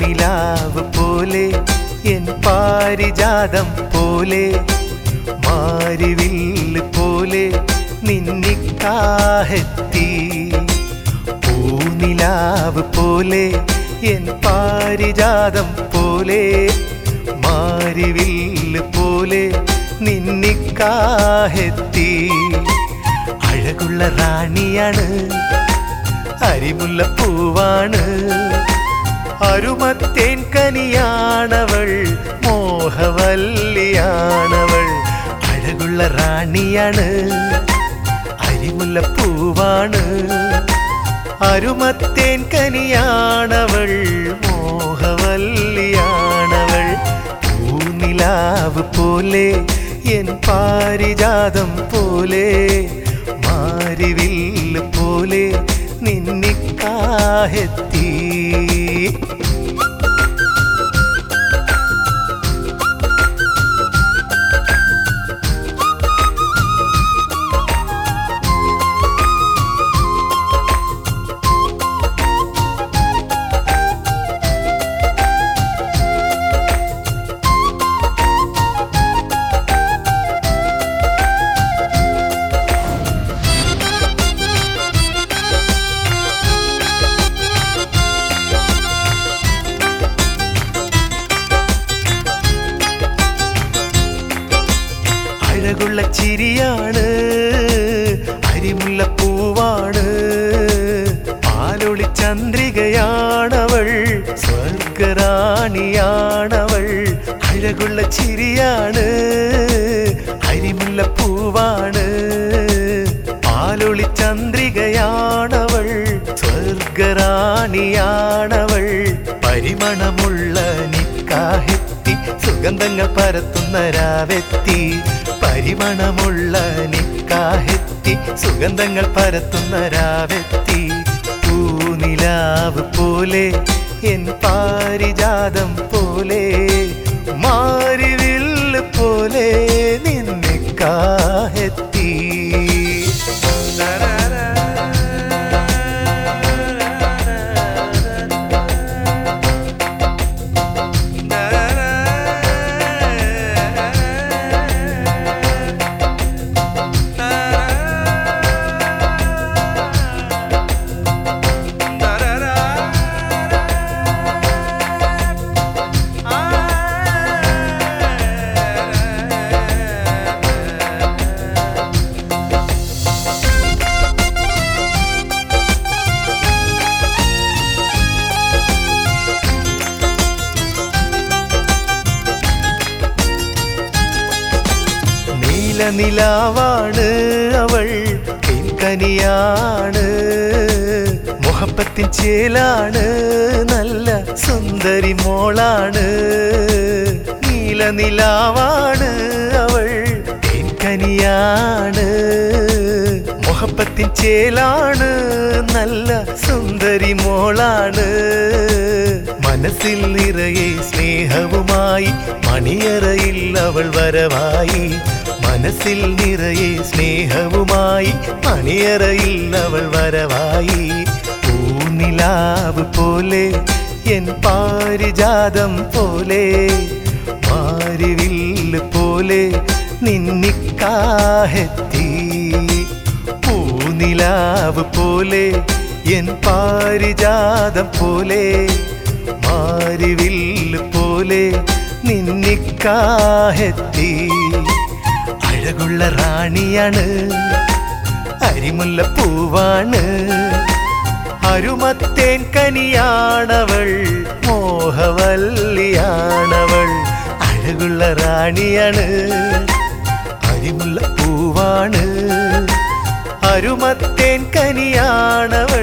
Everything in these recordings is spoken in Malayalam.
പൂനിലാവ് പോലെ എൻ പാരിജാതം പോലെ മാരിവില്ല് പോലെ നിന്നിക്കാഹെത്തി പൂനിലാവ് പോലെ എൻ പാരിജാതം പോലെ മാരിവില്ല് പോലെ നിന്നിക്കാഹെത്തി അഴകുള്ള റാണിയാണ് അരിമുല്ല പൂവാണ് അരുമത്തേൻ കനിയാണവൾ മോഹവല്ലിയാണവൾ അഴകുള്ള റാണിയാണ് അരിമുല്ല പൂവാണ് അരുമത്തേൻ കനിയാണവൾ മോഹവല്ലിയാണവൾ പൂനിലാവ് പോലെ എൻ പാരിജാതം പോലെ മാരിവില്ല് പോലെ നിന്നിക്കാഹെത്തി അഴകുള്ള ചിരിയാണ് അരിമുല്ല പൂവാണ് പാലൊളി ചന്ദ്രികയാണവൾ സ്വർഗറാണിയാണവൾ അഴകുള്ള ചിരിയാണ് അരിമുല്ല പൂവാണ് പാലൊളി ചന്ദ്രികയാണവൾ സ്വർഗറാണിയാണവൾ പരിമണമുള്ള നിക്കാഹെത്തി സുഗന്ധങ്ങൾ പരത്തുന്ന രാവെത്തി പരിമണമുള്ള നിക്കാഹെത്തി സുഗന്ധങ്ങൾ പരത്തുന്ന രാവെത്തി പൂനിലാവ് പോലെ എൻ പാരിജാതം പോലെ മാരിവില്ല് പോലെ നിന്നിക്കാഹെത്തി നീല നിലാവാണ് അവൾ കനിയാണ് മുഹപ്പത്തിൻ ചേലാണ് നല്ല സുന്ദരി മോളാണ് നീല നിലാവാണ് അവൾ കനിയാണ് മുഹപ്പത്തിൻ ചേലാണ് നല്ല സുന്ദരി മോളാണ് മനസ്സിൽ നിറയെ സ്നേഹവുമായി മണിയറയിൽ അവൾ വരവായി മനസ്സിൽ നിറയെ സ്നേഹവുമായി മണിയറയിൽ അവൾ വരവായി പൂനിലാവ് പോലെ എൻ പാരിജാതം പോലെ മാരിവില്ല് പോലെ നിന്നിക്കാഹെത്തി പൂനിലാവ് പോലെ എൻ പാരിജാതം പോലെ മാരിവില്ല് പോലെ നിന്നിക്കാഹെത്തി അഴകുള്ള റാണിയാണ് അരിമുല്ല പൂവാണ് അരുമത്തേൻ കനിയാണവൾ മോഹവല്ലിയാണവൾ അഴകുള്ള റാണിയാണ് അരിമുല്ല പൂവാണ് അരുമത്തേൻ കനിയാണവൾ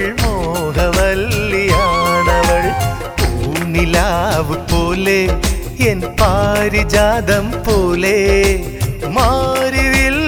മോഹവല്ലിയാണവൾ പൂനിലാവ് പോലെ എൻ പാരിജാതം പോലെ മാറിവിൽ